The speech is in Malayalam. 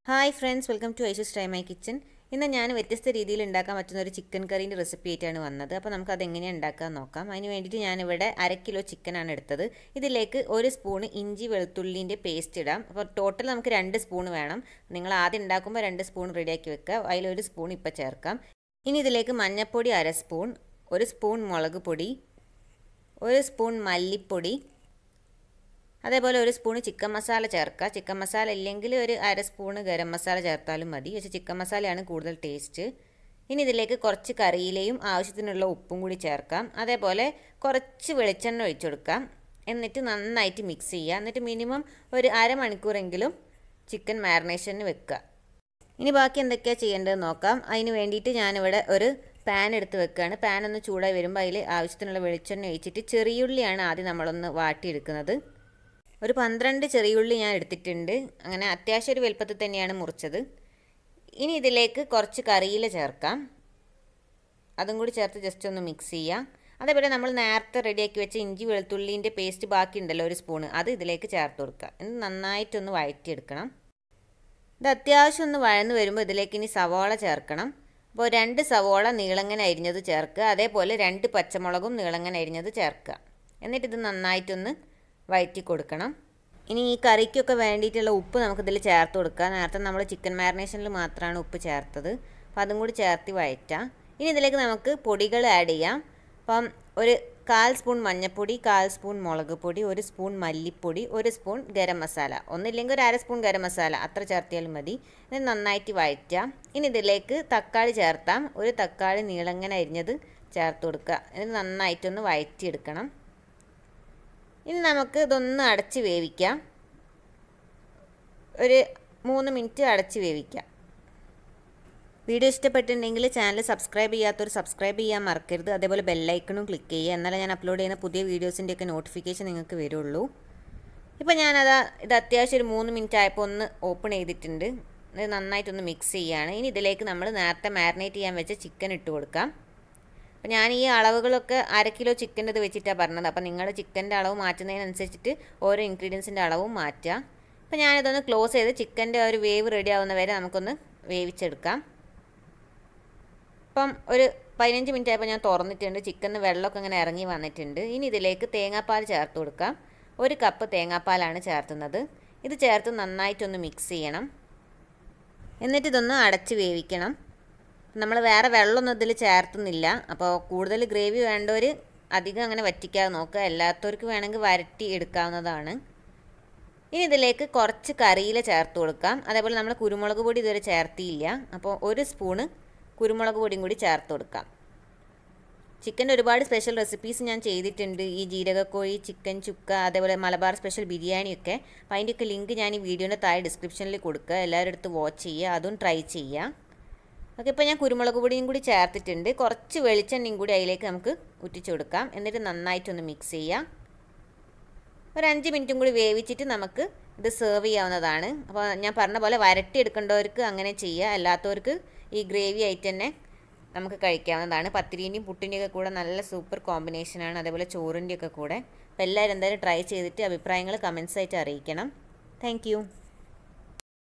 hi friends welcome to Aishu style my kitchen ഇന്ന് ഞാൻ വ്യത്യസ്ത രീതിയിൽ ഉണ്ടാക്കാൻ പറ്റുന്ന ഒരു ചിക്കൻ കറീൻ്റെ റെസിപ്പി ആയിട്ടാണ് വന്നത് അപ്പോൾ നമുക്ക് അത് എങ്ങനെയാണ് ഉണ്ടാക്കാൻ നോക്കാം അതിന് വേണ്ടിയിട്ട് ഞാനിവിടെ അര കിലോ ചിക്കനാണ് എടുത്തത് ഇതിലേക്ക് ഒരു സ്പൂൺ ഇഞ്ചി വെളുത്തുള്ളിൻ്റെ പേസ്റ്റ് ഇടാം അപ്പോൾ ടോട്ടൽ നമുക്ക് രണ്ട് സ്പൂൺ വേണം നിങ്ങൾ ആദ്യം ഉണ്ടാക്കുമ്പോൾ രണ്ട് സ്പൂൺ റെഡിയാക്കി വെക്കുക അതിലൊരു സ്പൂൺ ഇപ്പോൾ ചേർക്കാം ഇനി ഇതിലേക്ക് മഞ്ഞൾപ്പൊടി അര സ്പൂൺ ഒരു സ്പൂൺ മുളക് പൊടി ഒരു സ്പൂൺ മല്ലിപ്പൊടി അതേപോലെ ഒരു സ്പൂൺ ചിക്കൻ മസാല ചേർക്കുക ചിക്കൻ മസാല ഇല്ലെങ്കിൽ ഒരു അര സ്പൂണ് ഗരം മസാല ചേർത്താലും മതി പക്ഷേ ചിക്കൻ മസാലയാണ് കൂടുതൽ ടേസ്റ്റ് ഇനി ഇതിലേക്ക് കുറച്ച് കറിയിലയും ആവശ്യത്തിനുള്ള ഉപ്പും കൂടി ചേർക്കാം അതേപോലെ കുറച്ച് വെളിച്ചെണ്ണ ഒഴിച്ചു കൊടുക്കാം എന്നിട്ട് നന്നായിട്ട് മിക്സ് ചെയ്യുക എന്നിട്ട് മിനിമം ഒരു അരമണിക്കൂറെങ്കിലും ചിക്കൻ മാരിനേഷന് വെക്കുക ഇനി ബാക്കി എന്തൊക്കെയാണ് ചെയ്യേണ്ടത് നോക്കാം അതിന് വേണ്ടിയിട്ട് ഞാനിവിടെ ഒരു പാൻ എടുത്ത് വെക്കുകയാണ് പാൻ ഒന്ന് ചൂടായി വരുമ്പോൾ അതിൽ ആവശ്യത്തിനുള്ള വെളിച്ചെണ്ണ ഒഴിച്ചിട്ട് ചെറിയുള്ളിയാണ് ആദ്യം നമ്മളൊന്ന് വാട്ടിയെടുക്കുന്നത് ഒരു പന്ത്രണ്ട് ചെറിയുള്ളി ഞാൻ എടുത്തിട്ടുണ്ട് അങ്ങനെ അത്യാവശ്യം ഒരു വലുപ്പത്തിൽ തന്നെയാണ് മുറിച്ചത് ഇനി ഇതിലേക്ക് കുറച്ച് കറിയില ചേർക്കാം അതും കൂടി ചേർത്ത് ജസ്റ്റ് ഒന്ന് മിക്സ് ചെയ്യാം അതേപോലെ നമ്മൾ നേരത്തെ റെഡിയാക്കി വെച്ച ഇഞ്ചി വെളുത്തുള്ളീൻ്റെ പേസ്റ്റ് ബാക്കി ഉണ്ടല്ലോ ഒരു സ്പൂണ് അത് ഇതിലേക്ക് ചേർത്ത് കൊടുക്കുക എന്നിട്ട് നന്നായിട്ടൊന്ന് വഴറ്റിയെടുക്കണം ഇത് അത്യാവശ്യം ഒന്ന് വഴന്ന് വരുമ്പോൾ ഇതിലേക്ക് ഇനി സവാള ചേർക്കണം അപ്പോൾ രണ്ട് സവാള നീളങ്ങനെ അരിഞ്ഞത് ചേർക്കുക അതേപോലെ രണ്ട് പച്ചമുളകും നീളങ്ങനെ അരിഞ്ഞത് ചേർക്കുക എന്നിട്ട് ഇത് നന്നായിട്ടൊന്ന് വഴറ്റി കൊടുക്കണം ഇനി ഈ കറിക്കൊക്കെ വേണ്ടിയിട്ടുള്ള ഉപ്പ് നമുക്കിതിൽ ചേർത്ത് കൊടുക്കുക നേരത്തെ നമ്മൾ ചിക്കൻ മാരിനേഷനിൽ മാത്രമാണ് ഉപ്പ് ചേർത്തത് അപ്പോൾ അതും കൂടി ചേർത്ത് വഴറ്റാം ഇനി ഇതിലേക്ക് നമുക്ക് പൊടികൾ ആഡ് ചെയ്യാം അപ്പം ഒരു കാൽ സ്പൂൺ മഞ്ഞൾപ്പൊടി കാൽ സ്പൂൺ മുളക് പൊടി ഒരു സ്പൂൺ മല്ലിപ്പൊടി ഒരു സ്പൂൺ ഗരം മസാല ഒന്നില്ലെങ്കിൽ ഒരു അര സ്പൂൺ ഗരം മസാല അത്ര ചേർത്തിയാലും മതി ഇത് നന്നായിട്ട് വഴറ്റാം ഇനി ഇതിലേക്ക് തക്കാളി ചേർത്താം ഒരു തക്കാളി നീളങ്ങനെ അരിഞ്ഞത് ചേർത്ത് കൊടുക്കുക ഇത് നന്നായിട്ടൊന്ന് വഴറ്റിയെടുക്കണം ഇനി നമുക്ക് ഇതൊന്ന് അടച്ച് വേവിക്കാം ഒരു മൂന്ന് മിനിറ്റ് അടച്ച് വേവിക്കാം വീഡിയോ ഇഷ്ടപ്പെട്ടിട്ടുണ്ടെങ്കിൽ ചാനൽ സബ്സ്ക്രൈബ് ചെയ്യാത്തവർ സബ്സ്ക്രൈബ് ചെയ്യാൻ മറക്കരുത് അതേപോലെ ബെല്ലൈക്കണും ക്ലിക്ക് ചെയ്യുക എന്നാലേ ഞാൻ അപ്ലോഡ് ചെയ്യുന്ന പുതിയ വീഡിയോസിൻ്റെയൊക്കെ നോട്ടിഫിക്കേഷൻ നിങ്ങൾക്ക് വരുള്ളൂ ഇപ്പോൾ ഞാനത് ഇത് അത്യാവശ്യം ഒരു മൂന്ന് മിനിറ്റ് ആയപ്പോൾ ഒന്ന് ഓപ്പൺ ചെയ്തിട്ടുണ്ട് ഇത് നന്നായിട്ടൊന്ന് മിക്സ് ചെയ്യുകയാണ് ഇനി ഇതിലേക്ക് നമ്മൾ നേരത്തെ മാരിനേറ്റ് ചെയ്യാൻ വെച്ച ചിക്കൻ ഇട്ട് കൊടുക്കാം അപ്പോൾ ഞാൻ ഈ അളവുകളൊക്കെ അര കിലോ ചിക്കൻ്റെ ഇത് വെച്ചിട്ടാണ് പറഞ്ഞത് അപ്പോൾ നിങ്ങളുടെ ചിക്കൻ്റെ അളവ് മാറ്റുന്നതിനനുസരിച്ചിട്ട് ഓരോ ഇൻഗ്രീഡിയൻസിൻ്റെ അളവും മാറ്റുക അപ്പോൾ ഞാനിതൊന്ന് ക്ലോസ് ചെയ്ത് ചിക്കൻ്റെ ഒരു വേവ് റെഡി ആവുന്ന വരെ നമുക്കൊന്ന് വേവിച്ചെടുക്കാം ഇപ്പം ഒരു പതിനഞ്ച് മിനിറ്റ് ആയപ്പോൾ ഞാൻ തുറന്നിട്ടുണ്ട് ചിക്കന് വെള്ളമൊക്കെ ഇങ്ങനെ ഇറങ്ങി വന്നിട്ടുണ്ട് ഇനി ഇതിലേക്ക് തേങ്ങാപ്പാൽ ചേർത്ത് കൊടുക്കാം ഒരു കപ്പ് തേങ്ങാപ്പാലാണ് ചേർത്തുന്നത് ഇത് ചേർത്ത് നന്നായിട്ടൊന്ന് മിക്സ് ചെയ്യണം എന്നിട്ട് ഇതൊന്ന് അടച്ച് വേവിക്കണം നമ്മൾ വേറെ വെള്ളമൊന്നും ഇതിൽ ചേർത്തുന്നില്ല അപ്പോൾ കൂടുതൽ ഗ്രേവി വേണ്ടവർ അധികം അങ്ങനെ വറ്റിക്കാതെ നോക്കുക എല്ലാത്തവർക്ക് വേണമെങ്കിൽ വരട്ടി എടുക്കാവുന്നതാണ് ഇനി ഇതിലേക്ക് കുറച്ച് കറിയില ചേർത്ത് കൊടുക്കാം അതേപോലെ നമ്മൾ കുരുമുളക് പൊടി ഇതുവരെ ചേർത്തിയില്ല അപ്പോൾ ഒരു സ്പൂണ് കുരുമുളക് പൊടിയും കൂടി ചേർത്ത് കൊടുക്കാം ചിക്കൻ്റെ ഒരുപാട് സ്പെഷ്യൽ റെസിപ്പീസ് ഞാൻ ചെയ്തിട്ടുണ്ട് ഈ ജീരകക്കോഴി ചിക്കൻ ചുക്ക അതേപോലെ മലബാർ സ്പെഷ്യൽ ബിരിയാണിയൊക്കെ അപ്പോൾ അതിൻ്റെയൊക്കെ ലിങ്ക് ഞാൻ ഈ വീഡിയോൻ്റെ താഴെ ഡിസ്ക്രിപ്ഷനിൽ കൊടുക്കുക എല്ലാവരും അടുത്ത് വാച്ച് ചെയ്യുക അതും ട്രൈ ചെയ്യുക ഓക്കെ ഇപ്പോൾ ഞാൻ കുരുമുളക് പൊടിയും കൂടി ചേർത്തിട്ടുണ്ട് കുറച്ച് വെളിച്ചെണ്ണയും കൂടി അതിലേക്ക് നമുക്ക് ഉറ്റിച്ചു കൊടുക്കാം എന്നിട്ട് നന്നായിട്ടൊന്ന് മിക്സ് ചെയ്യാം ഒരു അഞ്ച് മിനിറ്റും കൂടി വേവിച്ചിട്ട് നമുക്ക് ഇത് സെർവ് ചെയ്യാവുന്നതാണ് അപ്പോൾ ഞാൻ പറഞ്ഞ പോലെ വരട്ടി എടുക്കേണ്ടവർക്ക് അങ്ങനെ ചെയ്യുക അല്ലാത്തവർക്ക് ഈ ഗ്രേവി ആയിട്ട് തന്നെ നമുക്ക് കഴിക്കാവുന്നതാണ് പത്തിരീൻ്റെയും പുട്ടിൻ്റെയൊക്കെ കൂടെ നല്ല സൂപ്പർ കോമ്പിനേഷനാണ് അതേപോലെ ചോറിൻ്റെയൊക്കെ കൂടെ അപ്പോൾ എല്ലാവരും എന്തായാലും ട്രൈ ചെയ്തിട്ട് അഭിപ്രായങ്ങൾ കമൻസ് ആയിട്ട് അറിയിക്കണം താങ്ക്